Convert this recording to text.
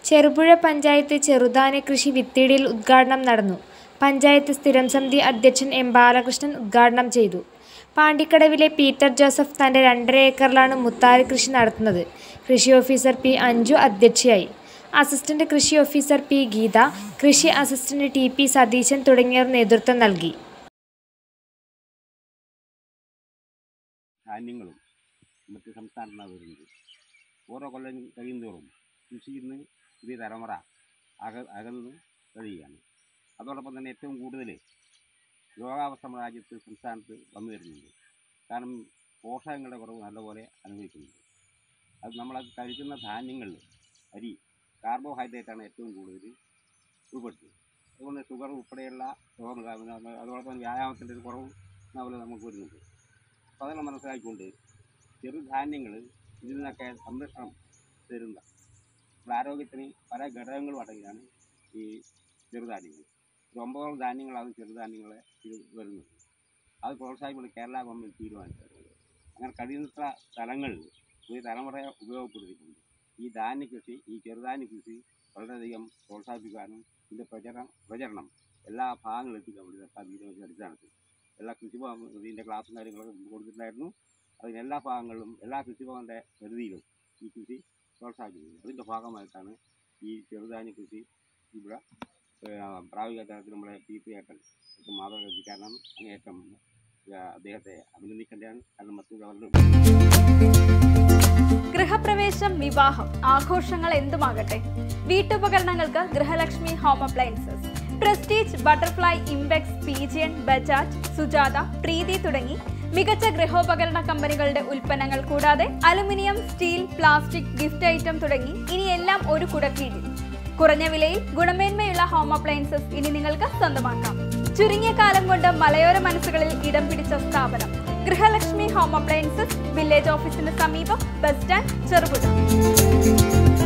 ചെറുപുഴ പഞ്ചായത്ത് ചെറുധാന്യ കൃഷി വിത്തിടിയിൽ ഉദ്ഘാടനം നടന്നു പഞ്ചായത്ത് സ്ഥിരം സമിതി അധ്യക്ഷൻ എം ബാലകൃഷ്ണൻ ഉദ്ഘാടനം ചെയ്തു പാണ്ടിക്കടവിലെ പീറ്റർ ജോസഫ് തന്റെ രണ്ടര ഏക്കറിലാണ് മുത്താറി കൃഷി നടത്തുന്നത് കൃഷി ഓഫീസർ പി അഞ്ജു അധ്യക്ഷയായി അസിസ്റ്റന്റ് കൃഷി ഓഫീസർ പി ഗീത കൃഷി അസിസ്റ്റന്റ് ടി പി സതീശൻ തുടങ്ങിയവർ നേതൃത്വം നൽകി ധാന്യങ്ങളും മറ്റ് സംസ്ഥാനത്തു നിന്നാണ് വരുന്നത് ഓരോ കൊല്ലം കഴിയുന്തോറും കൃഷിയിൽ നിന്ന് പുതിയ തലമുറ അക അകന്ന് കഴിയുകയാണ് അതോടൊപ്പം തന്നെ ഏറ്റവും കൂടുതൽ രോഗാവസ്ഥ നമ്മുടെ രാജ്യത്ത് സംസ്ഥാനത്ത് വന്നു വരുന്നുണ്ട് കാരണം പോഷകങ്ങളുടെ കുറവ് നല്ലപോലെ അനുഭവിക്കുന്നുണ്ട് അത് നമ്മൾ കഴിക്കുന്ന ധാന്യങ്ങളിൽ അരി കാർബോഹൈഡ്രേറ്റാണ് ഏറ്റവും കൂടുതൽ ഉൾപ്പെടുത്തുന്നത് അതുകൊണ്ട് ഷുഗർ ഉൾപ്പെടെയുള്ള രോഗങ്ങൾ അതോടൊപ്പം തന്നെ വ്യായാമത്തിൻ്റെ ഒരു കുറവ് അതുപോലെ നമുക്ക് വരുന്നുണ്ട് അപ്പോൾ അതെല്ലാം മനസ്സിലാക്കിക്കൊണ്ട് ചെറുധാന്യങ്ങൾ ഇതിൽ നിന്നൊക്കെ സംരക്ഷണം തരുന്ന നമ്മുടെ ആരോഗ്യത്തിന് പല ഘടകങ്ങളും അടങ്ങിയാണ് ഈ ചെറുധാന്യങ്ങൾ ഒരു ഒമ്പതോളം ധാന്യങ്ങളാണ് ചെറുധാന്യങ്ങളെ ഇത് വരുന്നത് അത് പ്രോത്സാഹിപ്പിക്കുന്നത് കേരള ഗവൺമെൻറ് തീരുമാനിച്ചത് അങ്ങനെ കഴിയുന്നത്ര സ്ഥലങ്ങളിൽ പുതിയ തലമുറയെ ഉപയോഗപ്പെടുത്തിക്കൊണ്ട് ഈ ധാന്യ കൃഷി ഈ ചെറുധാന്യ കൃഷി വളരെയധികം പ്രോത്സാഹിപ്പിക്കാനും ഇതിൻ്റെ പ്രചരണം പ്രചരണം എല്ലാ ഭാഗങ്ങളിലും എത്തിക്കാൻ വേണ്ടി സർക്കാർ തീരുമാനിച്ച അടിസ്ഥാനത്തിൽ എല്ലാ കൃഷിഭവൻ ഇതിൻ്റെ ക്ലാസ്സും കാര്യങ്ങളൊക്കെ മുമ്പ് കൊടുത്തിട്ടുണ്ടായിരുന്നു അതിന് എല്ലാ ഭാഗങ്ങളിലും എല്ലാ കൃഷിഭവൻ്റെ പരിധിയിലും ഈ കൃഷി പ്രോത്സാഹിപ്പിക്കുന്നു അതിൻ്റെ ഭാഗമായിട്ടാണ് ഈ ചെറുധാന്യ കൃഷി ഇവിടെ ഏഹ്, പ്രായോഗിക തലത്തിൽ നമ്മുടെ പി പി ഏട്ടൻ ഏറ്റവും മാതൃക കൃഷിക്കാരനാണ് അങ്ങേയറ്റം ഏഹ്, അദ്ദേഹത്തെ അഭിനന്ദിക്കേണ്ടതാണ് കാരണം മറ്റുള്ളവരിലും ഗൃഹപ്രവേശം വിവാഹം ആഘോഷങ്ങൾ എന്തുമാകട്ടെ വീട്ടുപകരണങ്ങൾക്ക് Grihalakshmi home appliances Prestige Butterfly Imbex Pigeon Bajaj Sujata Preethi തുടങ്ങി മികച്ച ഗൃഹോപകരണ കമ്പനികളുടെ ഉൽപ്പന്നങ്ങൾ കൂടാതെ aluminium steel plastic gift item തുടങ്ങി ഇനി എല്ലാം ഒരു കുടക്കീഴിൽ കുറഞ്ഞ വിലയിൽ ഗുണമേന്മയുള്ള ഹോം അപ്ലയൻസസ് ഇനി നിങ്ങൾക്ക് സ്വന്തമാക്കാം ചുരുങ്ങിയ കാലം കൊണ്ട് മലയോര മനസ്സുകളിൽ ഇടം പിടിച്ച സ്ഥാപനം ഗൃഹലക്ഷ്മി ഹോം അപ്ലയൻസസ് വില്ലേജ് ഓഫീസിന് സമീപം ബസ് സ്റ്റാൻഡ് ചെറുപുഴ